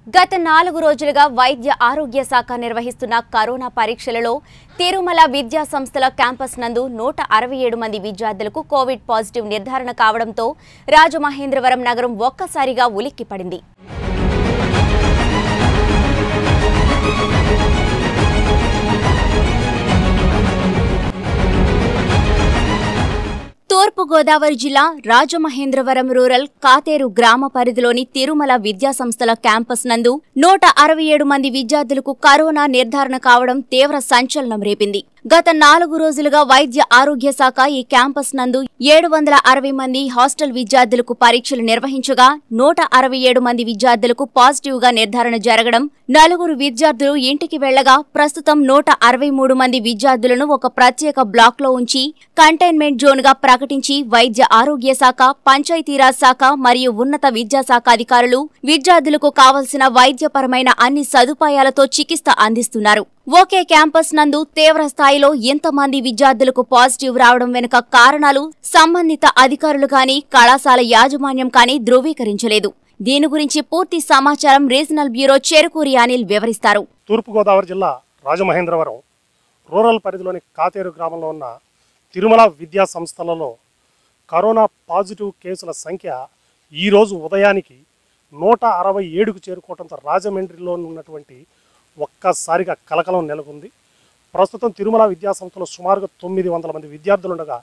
గత నాలుగు రోజులుగా వైద్య ఆరోగ్య శాఖ నిర్వహిస్తున్న కరోనా పరీక్షలలో తిరుమల విద్యా సంస్థల క్యాంపస్ నందు నూట అరవై ఏడు మంది విద్యార్థులకు కోవిడ్ పాజిటివ్ నిర్ధారణ కావడంతో రాజమహేంద్రవరం నగరం ఒక్కసారిగా ఉలిక్కిపడింది తూర్పు గోదావరి జిల్లా రాజమహేంద్రవరం రూరల్ కాతేరు గ్రామ పరిధిలోని తిరుమల విద్యా సంస్థల క్యాంపస్ నందు నూట అరవై ఏడు మంది విద్యార్థులకు కరోనా నిర్ధారణ కావడం తీవ్ర సంచలనం రేపింది గత నాలుగు రోజులుగా వైద్య ఆరోగ్య శాఖ ఈ క్యాంపస్ నందు ఏడు వందల అరవై మంది హాస్టల్ విద్యార్థులకు పరీక్షలు నిర్వహించగా నూట అరవై ఏడు మంది విద్యార్థులకు పాజిటివ్ గా నిర్ధారణ జరగడం నలుగురు విద్యార్థులు ఇంటికి వెళ్లగా ప్రస్తుతం నూట అరవై మూడు మంది విద్యార్థులను ఒక ప్రత్యేక బ్లాక్ లో ఉంచి కంటైన్మెంట్ జోన్ గా ప్రకటించి వైద్య ఆరోగ్య శాఖ పంచాయతీరాజ్ శాఖ మరియు ఉన్నత విద్యాశాఖ అధికారులు విద్యార్థులకు కావలసిన వైద్యపరమైన అన్ని సదుపాయాలతో చికిత్స అందిస్తున్నారు ఒకే క్యాంపస్ నందు తీవ్ర స్థాయిలో ఇంతమంది విద్యార్థులకు పాజిటివ్ రావడం వెనుక కారణాలు సంబంధిత అధికారులు కానీ కళాశాల యాజమాన్యం కానీ ధృవీకరించలేదు దీని గురించి పూర్తి సమాచారం రీజనల్ బ్యూరో చెరుకూరి అనిల్ వివరిస్తారు తూర్పుగోదావరి జిల్లా రాజమహేంద్రవరం రూరల్ పరిధిలోని కాతేరు గ్రామంలో ఉన్న తిరుమల విద్యా సంస్థలలో కరోనా పాజిటివ్ కేసుల సంఖ్య ఈరోజు ఉదయానికి నూట అరవై ఏడుకు చేరుకోవడంతో రాజమండ్రిలో ఉన్నటువంటి ఒక్కసారిగా కలకలం నెలకొంది ప్రస్తుతం తిరుమల విద్యా సంస్థలో సుమారుగా తొమ్మిది వందల మంది విద్యార్థులుండగా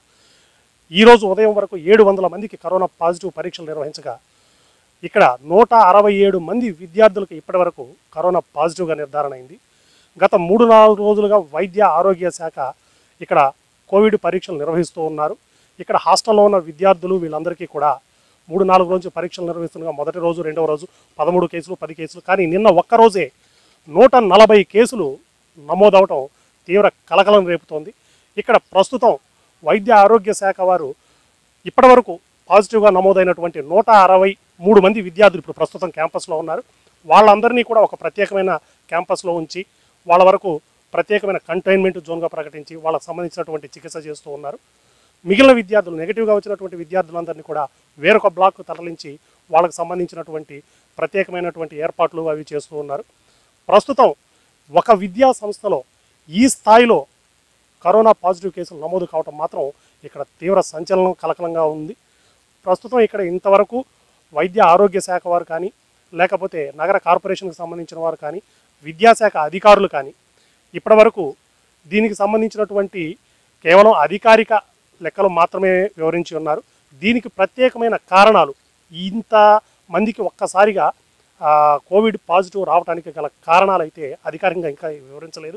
ఈరోజు ఉదయం వరకు ఏడు వందల మందికి కరోనా పాజిటివ్ పరీక్షలు నిర్వహించగా ఇక్కడ నూట అరవై ఏడు మంది విద్యార్థులకు ఇప్పటివరకు కరోనా పాజిటివ్గా నిర్ధారణ అయింది గత మూడు నాలుగు రోజులుగా వైద్య ఆరోగ్య శాఖ ఇక్కడ కోవిడ్ పరీక్షలు నిర్వహిస్తూ ఉన్నారు ఇక్కడ హాస్టల్లో ఉన్న విద్యార్థులు వీళ్ళందరికీ కూడా మూడు నాలుగు రోజులు పరీక్షలు నిర్వహిస్తుండగా మొదటి రోజు రెండవ రోజు పదమూడు కేసులు పది కేసులు కానీ నిన్న ఒక్క రోజే నూట నలభై కేసులు నమోదవటం తీవ్ర కలకలం రేపుతోంది ఇక్కడ ప్రస్తుతం వైద్య ఆరోగ్య శాఖ వారు ఇప్పటివరకు పాజిటివ్గా నమోదైనటువంటి నూట అరవై మూడు మంది విద్యార్థులు ఇప్పుడు ప్రస్తుతం క్యాంపస్లో ఉన్నారు వాళ్ళందరినీ కూడా ఒక ప్రత్యేకమైన క్యాంపస్లో ఉంచి వాళ్ళ వరకు ప్రత్యేకమైన కంటైన్మెంట్ జోన్గా ప్రకటించి వాళ్ళకి సంబంధించినటువంటి చికిత్స చేస్తూ ఉన్నారు మిగిలిన విద్యార్థులు నెగిటివ్గా వచ్చినటువంటి విద్యార్థులందరినీ కూడా వేరొక బ్లాక్ తరలించి వాళ్ళకి సంబంధించినటువంటి ప్రత్యేకమైనటువంటి ఏర్పాట్లు అవి చేస్తూ ఉన్నారు ప్రస్తుతం ఒక విద్యా సంస్థలో ఈ స్థాయిలో కరోనా పాజిటివ్ కేసులు నమోదు కావటం మాత్రం ఇక్కడ తీవ్ర సంచలనం కలకలంగా ఉంది ప్రస్తుతం ఇక్కడ ఇంతవరకు వైద్య ఆరోగ్య శాఖ వారు కానీ లేకపోతే నగర కార్పొరేషన్కి సంబంధించిన వారు కానీ విద్యాశాఖ అధికారులు కానీ ఇప్పటివరకు దీనికి సంబంధించినటువంటి కేవలం అధికారిక లెక్కలు మాత్రమే వివరించి ఉన్నారు దీనికి ప్రత్యేకమైన కారణాలు ఇంత మందికి ఒక్కసారిగా ఆ, కోవిడ్ పాజిటివ్ రావడానికి గల కారణాలు అయితే అధికారికంగా ఇంకా వివరించలేదు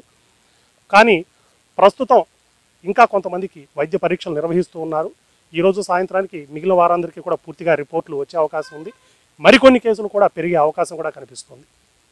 కానీ ప్రస్తుతం ఇంకా కొంతమందికి వైద్య పరీక్షలు నిర్వహిస్తూ ఉన్నారు ఈరోజు సాయంత్రానికి మిగిలిన వారందరికీ కూడా పూర్తిగా రిపోర్ట్లు వచ్చే అవకాశం ఉంది మరికొన్ని కేసులు కూడా పెరిగే అవకాశం కూడా కనిపిస్తుంది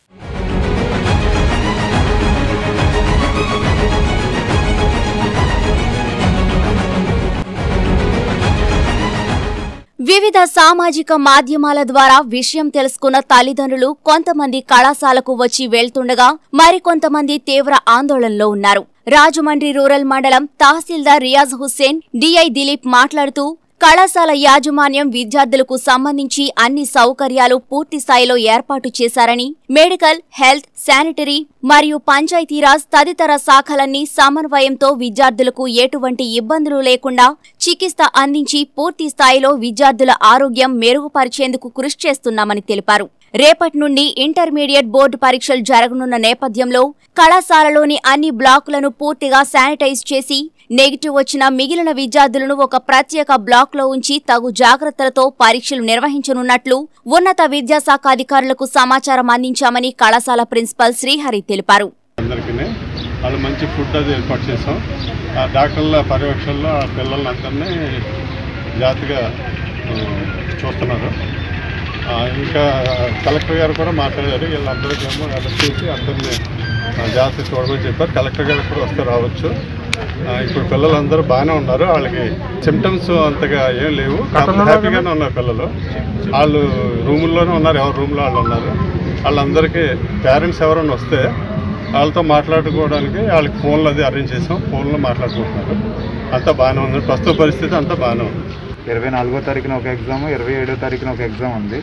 వివిధ సామాజిక మాధ్యమాల ద్వారా విషయం తెలుసుకున్న తల్లిదండ్రులు కొంతమంది కళాశాలకు వచ్చి వెళ్తుండగా మరికొంతమంది తీవ్ర ఆందోళనలో ఉన్నారు రాజమండ్రి రూరల్ మండలం తహసీల్దార్ రియాజ్ హుస్సేన్ డిఐ దిలీప్ మాట్లాడుతూ కళాశాల యాజమాన్యం విద్యార్థులకు సంబంధించి అన్ని సౌకర్యాలు పూర్తి స్థాయిలో ఏర్పాటు చేశారని మెడికల్ హెల్త్ శానిటరీ మరియు పంచాయతీరాజ్ తదితర శాఖలన్నీ సమన్వయంతో విద్యార్థులకు ఎటువంటి ఇబ్బందులు లేకుండా చికిత్స అందించి పూర్తి స్థాయిలో విద్యార్థుల ఆరోగ్యం మెరుగుపరిచేందుకు కృషి చేస్తున్నామని తెలిపారు రేపటి నుండి ఇంటర్మీడియట్ బోర్డు పరీక్షలు జరగనున్న నేపథ్యంలో కళాశాలలోని అన్ని బ్లాకులను పూర్తిగా శానిటైజ్ చేసి నెగిటివ్ వచ్చిన మిగిలిన విద్యార్థులను ఒక ప్రత్యేక బ్లాక్ లో ఉంచి తగు జాగ్రత్తలతో పరీక్షలు నిర్వహించనున్నట్లు ఉన్నత విద్యాశాఖ అధికారులకు సమాచారం అందించామని కళాశాల ప్రిన్సిపల్ శ్రీహరి తెలిపారు అందరికీ వాళ్ళు మంచి ఫుడ్ అది ఏర్పాటు చేసాం ఆ డాక్టర్ల పర్యవేక్షణలో ఆ పిల్లల్ని అందరినీ జాగ్రత్తగా ఆ, చూస్తున్నారు ఆ, ఇంకా కలెక్టర్ గారు కూడా మాట్లాడారు వీళ్ళందరికీ ఏమో అరెస్ట్ చేసి అందరినీ ఆ, జాగ్రత్త చూడమని చెప్పారు కలెక్టర్ గారు కూడా వస్తే రావచ్చు ఆ, ఇప్పుడు పిల్లలందరూ బాగానే ఉన్నారు వాళ్ళకి సిమ్టమ్స్ అంతగా ఏం లేవు కాకపోతే హ్యాపీగానే ఉన్నారు పిల్లలు వాళ్ళు రూముల్లోనే ఉన్నారు ఎవరి రూమ్లో వాళ్ళు ఉన్నారు వాళ్ళందరికీ పేరెంట్స్ ఎవరైనా వస్తే వాళ్ళతో మాట్లాడుకోవడానికి వాళ్ళకి ఫోన్లు అది అరేంజ్ చేసాం ఫోన్లో మాట్లాడుకుంటున్నారు అంతా బాగానే ఉంది ప్రస్తుత పరిస్థితి అంతా బాగానే ఉంది ఇరవై నాలుగో తారీఖున ఒక ఎగ్జామ్ ఇరవై ఏడో తారీఖున ఒక ఎగ్జామ్ ఉంది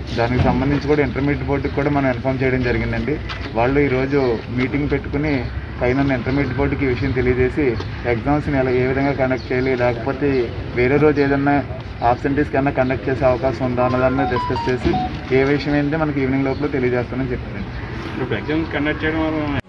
దానికి సంబంధించి కూడా ఇంటర్మీడియట్ బోర్డుకి కూడా మనం ఇన్ఫామ్ చేయడం జరిగిందండి వాళ్ళు ఈరోజు మీటింగ్ పెట్టుకుని పైన ఉన్న ఇంటర్మీడియట్ బోర్డుకి ఈ విషయం తెలియజేసి ఎగ్జామ్స్ని ఎలా ఏ విధంగా కండక్ట్ చేయాలి లేకపోతే వేరే రోజు ఏదన్నా ఆబ్సెంటీస్ కన్నా కండక్ట్ చేసే అవకాశం ఉందా అన్న దాని మీద డిస్కస్ చేసి ఏ విషయం ఏంటంటే మనకి ఈవినింగ్ లోపల తెలియజేస్తామని చెప్పారండి ఇప్పుడు ఎగ్జామ్స్ కండక్ట్ చేయడం వల్ల